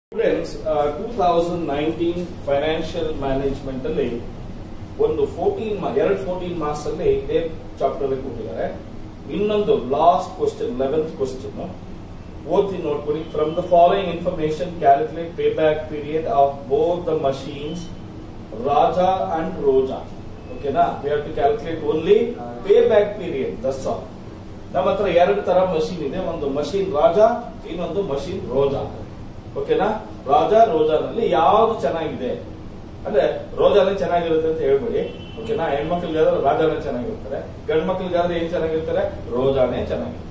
friends two thousand nineteen financial management ಅಲ್ಲಿ ಒಂದು fourteen ಎರಡು ಫೋರ್ಟೀನ್ ಮಾರ್ಕ್ಸ್ ಅಲ್ಲಿ ಇದೇ ಚಾಪ್ಟರ್ ಅಲ್ಲಿ ಕೊಟ್ಟಿದ್ದಾರೆ ಇನ್ನೊಂದು ಲಾಸ್ಟ್ ಕ್ವಶನ್ ಲೆವೆಂತ್ ಕ್ವಶನ್ ಓದ್ತೀನಿ ನೋಡ್ಕೊಳ್ಳಿ from the following information calculate pay back period of both the machines Raja and Roja ಓಕೆನಾ we have to calculate only pay back period thus all ನಮ್ಮ ಹತ್ರ ಎರಡು ತರ ಮಷೀನ್ ಇದೆ ಒಂದು ಮಷೀನ್ ರಾಜಾ ಇನ್ನೊಂದು ಮಷೀನ್ ರೋಜಾ ಓಕೆನಾ ರಾಜಾ ರೋಜಾನಲ್ಲಿ ಯಾವ್ದು ಚೆನ್ನಾಗಿದೆ ಅಂದ್ರೆ ರೋಜಾನೇ ಚೆನ್ನಾಗಿರುತ್ತೆ ಅಂತ ಹೇಳ್ಬೇಡಿ ಓಕೆನಾ ಹೆಣ್ಮಕ್ಳಿಗಾದ್ರೆ ರಾಜಾನೇ ಚೆನ್ನಾಗಿರ್ತಾರೆ ಗಂಡ್ ಮಕ್ಳಿಗಾದ್ರೆ ಏನ್ ಚೆನ್ನಾಗಿರ್ತಾರೆ ರೋಜಾನೇ ಚೆನ್ನಾಗಿರ್ತಾರೆ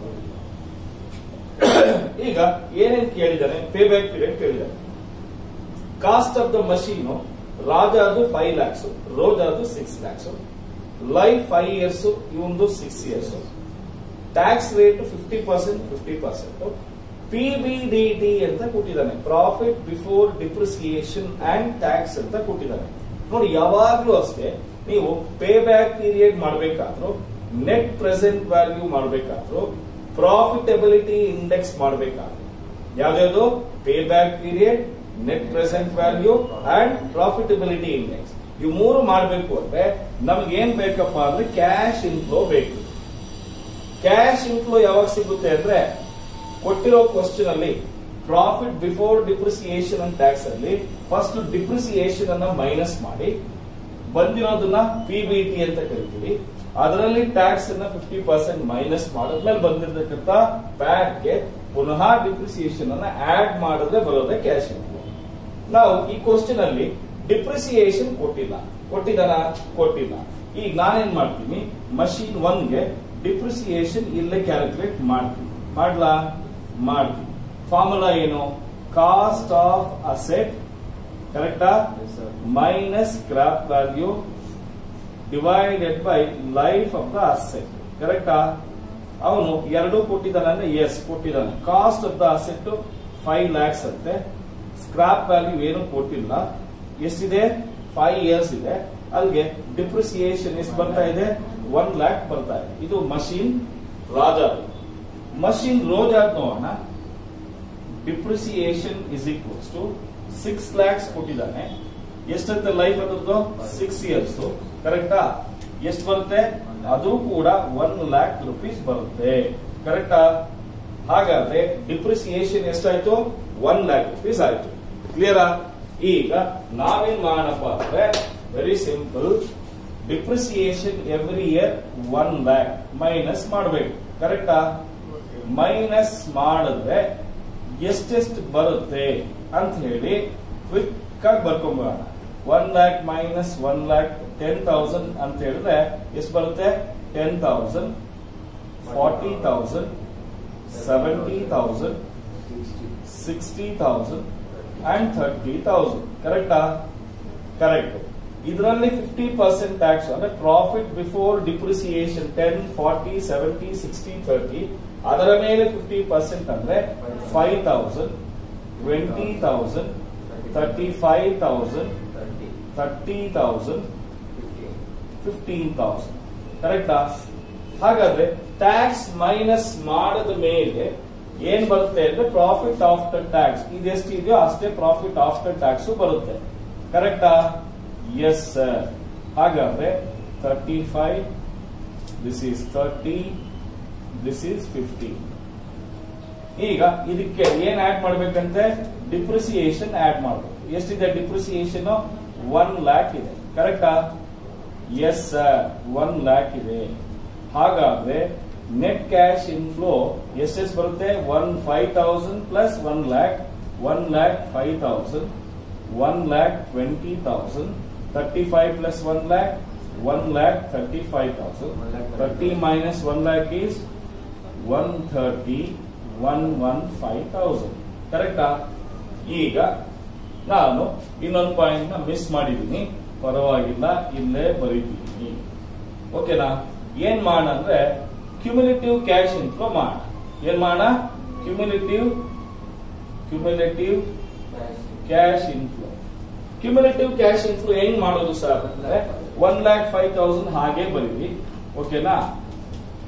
ಈಗ ಏನೇನ್ ಕೇಳಿದಾನೆ ಪೇ ಬ್ಯಾಕ್ ಪೀರಿಯಡ್ ಕೇಳಿದಾನೆ ಕಾಸ್ಟ್ ಆಫ್ ದ ಮಷೀನು ರಾಜಾದು ಫೈವ್ ಲ್ಯಾಕ್ಸ್ ರೋಜಾದು six lakhs life five years ಇವಂದು six years tax rate fifty percent fifty percent PBDT ಅಂತ ಕೊಟ್ಟಿದ್ದಾನೆ profit before depreciation and tax ಅಂತ ಕೊಟ್ಟಿದ್ದಾನೆ ನೋಡಿ ಯಾವಾಗ್ಲೂ ಅಷ್ಟೇ ನೀವು ಪೇ ಬ್ಯಾಕ್ ಪೀರಿಯಡ್ ಮಾಡಬೇಕಾದ್ರೂ ನೆಟ್ ಪ್ರೆಸೆಂಟ್ ವ್ಯಾಲ್ಯೂ ಮಾಡಬೇಕಾದ್ರೂ ಪ್ರಾಫಿಟಬಿಲಿಟಿ ಇಂಡೆಕ್ಸ್ ಮಾಡಬೇಕಾದ್ರೆ ಯಾವ್ದಾದ್ರು pay back period net present value and profitability index ಇವು ಮೂರು ಮಾಡಬೇಕು ಅಂದ್ರೆ ನಮ್ಗೆ ಏನ್ ಬೇಕಪ್ಪ ಅಂದ್ರೆ ಕ್ಯಾಶ್ ಇನ್ಫ್ಲೋ ಬೇಕು ಕ್ಯಾಶ್ ಇನ್ಫ್ಲೋ ಯಾವಾಗ ಸಿಗುತ್ತೆ ಅಂದ್ರೆ ಕೊಟ್ಟಿರೋ ಕ್ವಶನ್ ಅಲ್ಲಿ profit before depreciation and tax ಅಲ್ಲಿ ಫಸ್ಟ್ ಡಿಪ್ರಿಸಿಯೇಷನ್ ಅನ್ನ ಮೈನಸ್ ಮಾಡಿ ಬಂದಿರೋದನ್ನ ಪಿಬಿಟಿ ಅಂತ ಕರಿತೀವಿ ಅದರಲ್ಲಿ ಟ್ಯಾಕ್ಸ್ ಅನ್ನ ಫಿಫ್ಟಿ ಪರ್ಸೆಂಟ್ ಮೈನಸ್ ಮಾಡಿದ್ಮೇಲೆ ಬಂದಿರತಕ್ಕಂತ ಬ್ಯಾಟ್ ಗೆ ಪುನಃ ಡಿಪ್ರಿಸಿಯೇಷನ್ ಅನ್ನ ಆಡ್ ಮಾಡಿದ್ರೆ ಬರೋದೇ ಕ್ಯಾಶ್ ಇನ್ಫ್ಲೋ ನಾವು ಈ ಕ್ವಶನ್ ಅಲ್ಲಿ ಡಿಪ್ರಿಸಿಯೇಷನ್ ಕೊಟ್ಟಿಲ್ಲ ಕೊಟ್ಟಿದ್ದಾನ ಕೊಟ್ಟಿಲ್ಲ ಈಗ ನಾನೇನ್ ಮಾಡ್ತೀನಿ ಮಷೀನ್ ಒನ್ಗೆ ಡಿಪ್ರಿಸಿಯೇಷನ್ ಇಲ್ಲೇ ಕ್ಯಾಲ್ಕುಲೇಟ್ ಮಾಡ್ತೀನಿ ಮಾಡ್ಲಾ ಮಾಡ್ತೀನಿ ಫಾರ್ಮುಲಾ ಏನು ಕಾಸ್ಟ್ ಆಫ್ ಅಸೆಟ್ ಕರೆಕ್ಟಾ minus scrap value divided by life of the asset ಕರೆಕ್ಟಾ ಅವನು ಎರಡು ಕೊಟ್ಟಿದ್ದಾನೆ ಅಂದ್ರೆ ಎಸ್ ಕೊಟ್ಟಿದ್ದಾನೆ cost of the asset five lakhs ಅಂತೆ ಸ್ಕ್ರಾಪ್ ವ್ಯಾಲ್ಯೂ ಏನು ಕೊಟ್ಟಿಲ್ಲ ಎಷ್ಟಿದೆ ಫೈವ್ ಇಯರ್ಸ್ ಇದೆ ಅಲ್ಲಿಗೆ ಡಿಪ್ರಿಸಿಯೇಷನ್ ಎಷ್ಟು ಬರ್ತಾ ಇದೆ ಒನ್ ಲ್ಯಾಕ್ ಬರ್ತಾ ಇದೆ ಇದು ಮಷೀನ್ ರಾಜಾ ಮಷೀನ್ ರೋಜಾ ನೋಡೋಣ depreciation is equals to six lakhs ಕೊಟ್ಟಿದ್ದಾನೆ ಎಷ್ಟಂತೆ ಲೈಫ್ ಅದರದ್ದು ಸಿಕ್ಸ್ ಇಯರ್ಸ್ ಕರೆಕ್ಟಾ ಎಷ್ಟು ಬರುತ್ತೆ ಅದು ಕೂಡ ಒನ್ ಲ್ಯಾಕ್ ರುಪೀಸ್ ಬರುತ್ತೆ ಕರೆಕ್ಟಾ ಹಾಗಾದ್ರೆ ಡಿಪ್ರಿಸಿಯೇಷನ್ ಎಷ್ಟಾಯ್ತು ಒನ್ ಲ್ಯಾಕ್ ರುಪೀಸ್ ಆಯ್ತು ಕ್ಲಿಯರಾ ಈಗ ನಾವೇನ್ ಮಾಡೋಣಪ್ಪ ಅಂದ್ರೆ very simple depreciation every year one lakh minus ಮಾಡಬೇಕು ಕರೆಕ್ಟಾ ಮೈನಸ್ ಮಾಡಿದ್ರೆ ಎಷ್ಟೆಷ್ಟು ಬರುತ್ತೆ ಅಂತ ಹೇಳಿ ಕ್ವಿಕ್ ಆಗಿ ಬರ್ಕೊಂಬೋಣ one lakh minus one lakh ten thousand ಅಂತ ಹೇಳಿದ್ರೆ ಎಷ್ಟು ಬರುತ್ತೆ ten thousand forty thousand seventy thousand sixty thousand and thirty thousand ಕರೆಕ್ಟಾ ಕರೆಕ್ಟ್ ಇದರಲ್ಲಿ ಫಿಫ್ಟಿ ಪರ್ಸೆಂಟ್ ಟ್ಯಾಕ್ಸ್ ಅಂದ್ರೆ profit before depreciation ten forty seventy sixty thirty ಅದರ ಮೇಲೆ ಫಿಫ್ಟಿ ಪರ್ಸೆಂಟ್ ಅಂದ್ರೆ five thousand twenty thousand thirty five thousand thirty thousand fifteen thousand ಕರೆಕ್ಟಾ ಹಾಗಾದ್ರೆ tax minus ಮಾಡದ ಮೇಲೆ ಏನ್ ಬರುತ್ತೆ ಅಂದ್ರೆ ಪ್ರಾಫಿಟ್ ಆಫ್ಟರ್ ಟ್ಯಾಕ್ಸ್ ಇದೆಷ್ಟಿದೆಯೋ ಅಷ್ಟೇ ಪ್ರಾಫಿಟ್ ಆಫ್ಟರ್ ಟ್ಯಾಕ್ಸ್ ಬರುತ್ತೆ ಕರೆಕ್ಟಾ ಎಸ್ ಸರ್ ಹಾಗಾದ್ರೆ thirty five this is thirty this is fifty ಈಗ ಇದಕ್ಕೆ ಏನ್ ಆಡ್ ಮಾಡ್ಬೇಕಂತೆ ಡಿಪ್ರಿಸಿಯೇಷನ್ ಆಡ್ ಮಾಡಬೇಕು ಎಷ್ಟಿದೆ ಡಿಪ್ರಿಸಿಯೇಷನ್ ಒನ್ ಲ್ಯಾಕ್ ಇದೆ ಕರೆಕ್ಟಾ ಎಸ್ ಸರ್ ಒನ್ ಲ್ಯಾಕ್ ಇದೆ ಹಾಗಾದ್ರೆ ನೆಟ್ ಕ್ಯಾಶ್ ಇನ್ಫ್ಲೋ ಎಷ್ಟೆಷ್ಟು ಬರುತ್ತೆ one five thousand plus one lakh one lakh five thousand one lakh twenty thousand thirty five plus one lakh one lakh thirty five thousand thirty minus one lakh is one thirty one one five thousand ಕರೆಕ್ಟಾ ಈಗ ನಾನು ಇನ್ನೊಂದು point ನ miss ಮಾಡಿದ್ದೀನಿ ಪರವಾಗಿಲ್ಲ ಇಲ್ಲೇ ಬರೀತೀನಿ ಓಕೆನಾ ಏನ್ ಮಾಡ ಅಂದ್ರೆ ಕ್ಯುಮ್ಯುಲೇಟಿವ್ ಕ್ಯಾಶ್ ಇನ್ಫ್ಲೋ ಮಾಡ ಏನ್ ಮಾಡ cumulative cumulative cash inflow cumulative cash inflow ಹೆಂಗ್ ಮಾಡೋದು ಸರ್ ಅಂದ್ರೆ ಒನ್ ಲ್ಯಾಕ್ ಫೈವ್ ತೌಸಂಡ್ ಹಾಗೆ ಬರೀರಿ ಓಕೆನಾ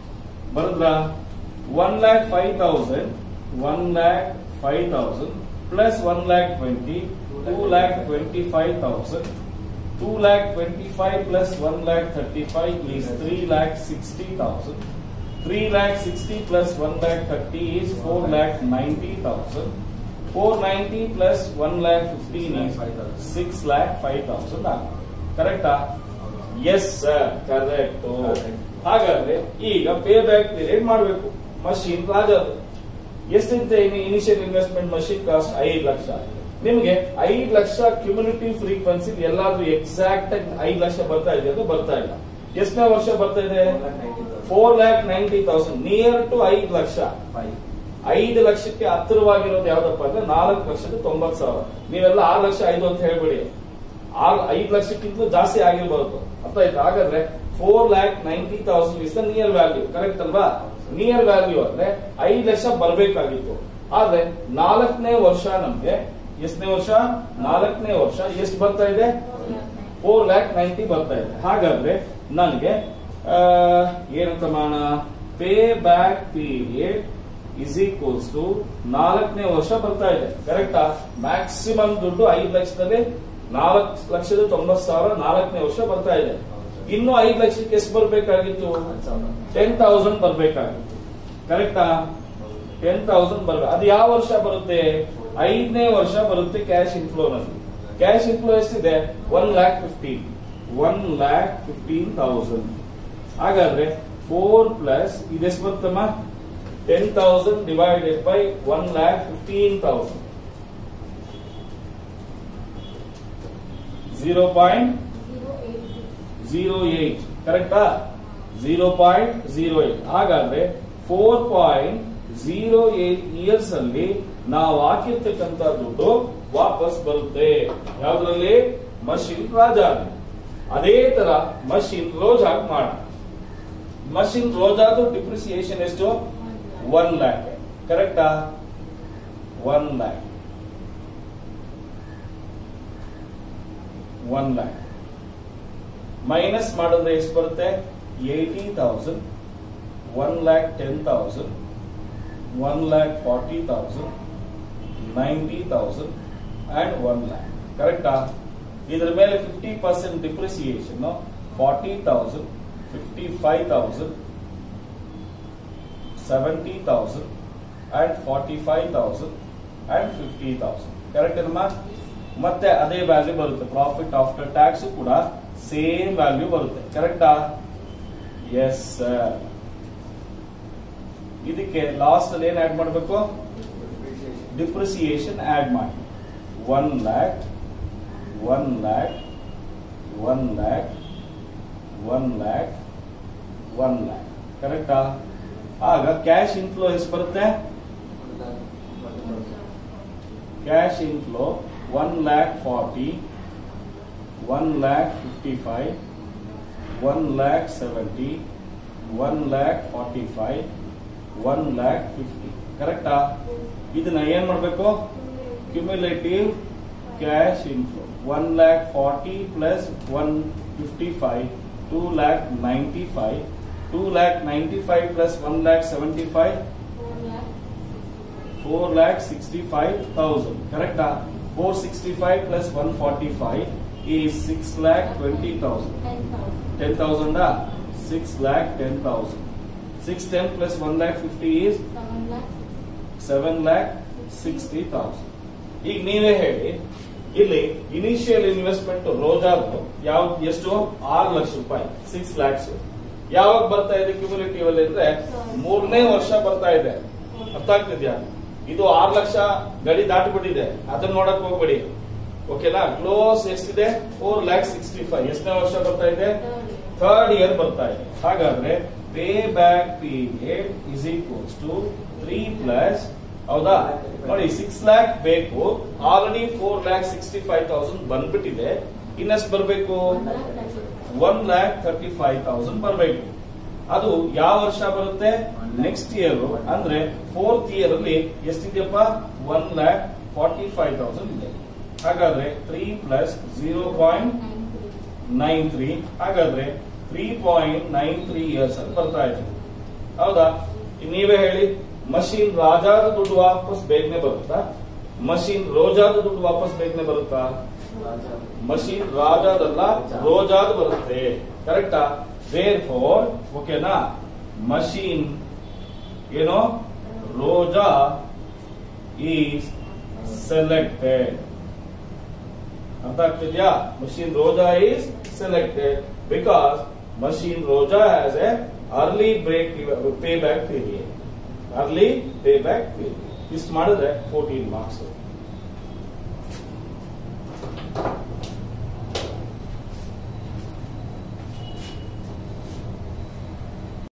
ಬರದ್ರ one lakh five thousand one lakh five thousand plus one lakh twenty two lakh twenty five thousand two lakh twenty five plus one lakh thirty five is three lakh sixty thousand three lakh sixty plus one lakh thirty is four lakh ninety thousand four ninety plus one lakh fifteen is six lakh five thousand ಆಗುತ್ತೆ ಕರೆಕ್ಟಾ yes sir correct ಹಾಗಾದ್ರೆ ಈಗ pay back period ಮಾಡಬೇಕು machine ರಾಜದು ಎಷ್ಟಿಂತ initial investment machine cost ಐದು ಲಕ್ಷ ನಿಮ್ಗೆ ಐದು ಲಕ್ಷ ಕ್ಯುಮ್ಯುಲೇಟಿವ್ ಫ್ರೀಕ್ವೆನ್ಸಿ ಎಲ್ಲಾದ್ರೂ ಎಕ್ಸಾಕ್ಟ್ ಆಗಿ ಐದು ಲಕ್ಷ ಬರ್ತಾ ಇದೆ ಅದು ಬರ್ತಾ ಇಲ್ಲ ಎಷ್ಟನೇ ವರ್ಷ ಬರ್ತಾ ಇದೆ four lakh ninety thousand near to ಐದು ಲಕ್ಷ ಐದು ಲಕ್ಷಕ್ಕೆ ಹತ್ತಿರವಾಗಿರೋದು ಯಾವ್ದಪ್ಪ ಅಂದ್ರೆ ನಾಲ್ಕು ಲಕ್ಷದ ತೊಂಬತ್ ಸಾವಿರ ನೀವೆಲ್ಲ ಆರು ಲಕ್ಷ ಐದು ಅಂತ ಹೇಳ್ಬೇಡಿ ಆರ್ ಐದು ಲಕ್ಷಕ್ಕಿಂತಲೂ ಜಾಸ್ತಿ ಆಗಿರ್ಬೋದು ಅರ್ಥ ಆಯ್ತಾ ಹಾಗಾದ್ರೆ four lakh ninety thousand is the near value correct ಅಲ್ವಾ ನಿಯರ್ ವ್ಯಾಲ್ಯೂ ಅಂದ್ರೆ ಐದು ಲಕ್ಷ ಬರ್ಬೇಕಾಗಿತ್ತು ಆದ್ರೆ ನಾಲ್ಕನೇ ವರ್ಷ ನಮ್ಗೆ ಎಷ್ಟನೇ ವರ್ಷ ನಾಲ್ಕನೇ ವರ್ಷ ಎಷ್ಟು ಬರ್ತಾ ಇದೆ ಫೋರ್ ಲ್ಯಾಕ್ ನೈಂಟಿ ಬರ್ತಾ ಇದೆ ಹಾಗಾದ್ರೆ ನನಗೆ ಆ, ಏನಂತ ಮಾಡೋಣ pay back period is equals to ನಾಲ್ಕನೇ ವರ್ಷ ಬರ್ತಾ ಇದೆ ಕರೆಕ್ಟಾ ಮ್ಯಾಕ್ಸಿಮಮ್ ದುಡ್ಡು ಐದು ಲಕ್ಷದಲ್ಲಿ ನಾಲ್ಕು ಲಕ್ಷದ ತೊಂಬತ್ ಸಾವಿರ ನಾಲ್ಕನೇ ವರ್ಷ ಬರ್ತಾ ಇದೆ ಇನ್ನು ಐದು ಲಕ್ಷಕ್ಕೆ ಎಷ್ಟು ಬರ್ಬೇಕಾಗಿತ್ತು ಟೆನ್ ತೌಸಂಡ್ ಬರ್ಬೇಕಾಗಿತ್ತು ಕರೆಕ್ಟಾ ಟೆನ್ ತೌಸಂಡ್ ಬರ್ಬೇಕು ಅದು ಯಾವ ವರ್ಷ ಬರುತ್ತೆ ಐದನೇ ವರ್ಷ ಬರುತ್ತೆ ಕ್ಯಾಶ್ ಇನ್ಫ್ಲೋ ನಲ್ಲಿ ಕ್ಯಾಶ್ ಇನ್ಫ್ಲೋ ಎಷ್ಟಿದೆ one lakh fifteen one lakh fifteen thousand ಹಾಗಾದ್ರೆ ಫೋರ್ ಪ್ಲಸ್ ಇದೆಷ್ಟು ಬರ್ತಮ್ಮ ten thousand divided by one lakh fifteen thousand zero point zero eight ಕರೆಕ್ಟಾ ಜೀರೋ ಪಾಯಿಂಟ್ ಜೀರೋ ಏಟ್ ಹಾಗಾದ್ರೆ four point zero eight years ಅಲ್ಲಿ ನಾವು ಹಾಕಿರ್ತಕ್ಕಂತ ದುಡ್ಡು ವಾಪಸ್ ಬರುತ್ತೆ ಯಾವ್ದ್ರಲ್ಲಿ ಮಷಿನ್ ರಾಜ ಅದೇ ತರ ಮಷಿನ್ ರೋಜಾಗ್ ಮಾಡ ಮಷಿನ್ ರೋಜಾದು ಡಿಪ್ರಿಸಿಯೇಷನ್ ಎಷ್ಟು ಒನ್ ಲ್ಯಾಕ್ ಕರೆಕ್ಟಾ one lakh one lakh minus ಮಾಡಿದ್ರೆ ಎಷ್ಟು ಬರುತ್ತೆ eighty thousand one lakh ten thousand one lakh forty thousand ninety thousand and one lakh ಕರೆಕ್ಟಾ ಇದ್ರ ಮೇಲೆ fifty percent depreciation forty thousand fifty five thousand seventy thousand and forty five thousand and fifty thousand correct ಏನಮ್ಮ ಮತ್ತೆ ಅದೇ value ಬರುತ್ತೆ profit after tax ಕೂಡ same value ಬರುತ್ತೆ ಕರೆಕ್ಟಾ ಎಸ್ ಇದಕ್ಕೆ ಲಾಸ್ಟ್ ಅಲ್ಲಿ ಏನ್ ಆಡ್ ಮಾಡಬೇಕು ಡಿಪ್ರಿಸಿಯೇಷನ್ ಆಡ್ ಮಾಡಿ one lakh one lakh one lakh one lakh one lakh ಕರೆಕ್ಟಾ ಆಗ ಕ್ಯಾಶ್ ಇನ್ಫ್ಲೋ ಎಷ್ಟು ಬರುತ್ತೆ cash inflow one lakh forty one lakh fifty five one lakh seventy one lakh forty five one lakh fifty ಕರೆಕ್ಟಾ ಇದನ್ನ ಏನ್ ಮಾಡಬೇಕು cumulative cash inflow one lakh forty plus one fifty five two lakh ninety five two lakh ninety five plus one lakh seventy five four lakh sixty five thousand ಕರೆಕ್ಟಾ four sixty five plus one forty five ಈ six lakh twenty thousand ten thousand six lakh ten thousand six ten plus one lakh fifty is seven lakh sixty thousand ಈಗ ನೀವೇ ಹೇಳಿ ಇಲ್ಲಿ initial investment ರೋಜಾದು ಯಾವ ಎಷ್ಟು ಆರು ಲಕ್ಷ ರೂಪಾಯಿ ಸಿಕ್ಸ್ ಲ್ಯಾಕ್ಸ್ ಯಾವಾಗ ಬರ್ತಾ ಇದೆ ಕ್ಯುಮುಲೇಟಿವ್ ಅಲ್ಲಿ ಅಂದ್ರೆ ಮೂರನೇ ವರ್ಷ ಬರ್ತಾ ಇದೆ ಅರ್ಥ ಆಗ್ತಿದ್ಯಾ ಇದು ಆರು ಲಕ್ಷ ಗಡಿ ದಾಟಿಬಿಟ್ಟಿದೆ ಅದನ್ನ ನೋಡಕ್ ಹೋಗ್ಬೇಡಿ ಓಕೆನಾ ಕ್ಲೋಸ್ ಎಷ್ಟಿದೆ ಫೋರ್ ಲ್ಯಾಕ್ ಸಿಕ್ಸ್ಟಿ ಫೈವ್ ಎಷ್ಟನೇ ವರ್ಷ ಬರ್ತಾ ಇದೆ ಥರ್ಡ್ ಇಯರ್ ಬರ್ತಾ ಇದೆ ಹಾಗಾದ್ರೆ pay back period is equals to three plus ಹೌದಾ ನೋಡಿ ಸಿಕ್ಸ್ ಲ್ಯಾಕ್ ಬೇಕು already four lakh sixty five thousand ಬಂದ್ಬಿಟ್ಟಿದೆ ಇನ್ನೆಷ್ಟು ಬರಬೇಕು one lakh thirty five thousand ಬರಬೇಕು ಅದು ಯಾವ ವರ್ಷ ಬರುತ್ತೆ ನೆಕ್ಸ್ಟ್ ಇಯರ್ ಅಂದ್ರೆ ಫೋರ್ತ್ ಇಯರ್ ಅಲ್ಲಿ ಎಷ್ಟಿದೆಯಪ್ಪ one lakh forty five thousand ಇದೆ ಹಾಗಾದ್ರೆ three plus zero point nine three ಹಾಗಾದ್ರೆ three point nine three years ಅಲ್ಲಿ ಬರ್ತಾ ಇದೆ ಹೌದಾ ಇನ್ ನೀವೇ ಹೇಳಿ ಮಷೀನ್ ರಾಜಾದ ದುಡ್ಡು ವಾಪಸ್ ಬೇಗನೆ ಬರುತ್ತಾ ಮಷೀನ್ ರೋಜಾದ ದುಡ್ಡು ವಾಪಸ್ ಬೇಗನೆ ಬರುತ್ತಾ ಮಷೀನ್ ರಾಜಾದಲ್ಲ ರೋಜಾದ ಬರುತ್ತೆ ಕರೆಕ್ಟಾ ವೇರ್ ಫೋರ್ ಓಕೆನಾ ಮಷೀನ್ ಏನೋ ರೋಜಾ ಈಸ್ ಸೆಲೆಕ್ಟೆಡ್ ಅರ್ಥ ಆಗ್ತಿದ್ಯಾ machine Roja is selected because machine Roja has a early break pay back period early pay back period ಇಷ್ಟು ಮಾಡಿದ್ರೆ ಫೋರ್ಟೀನ್ ಮಾರ್ಕ್ಸ್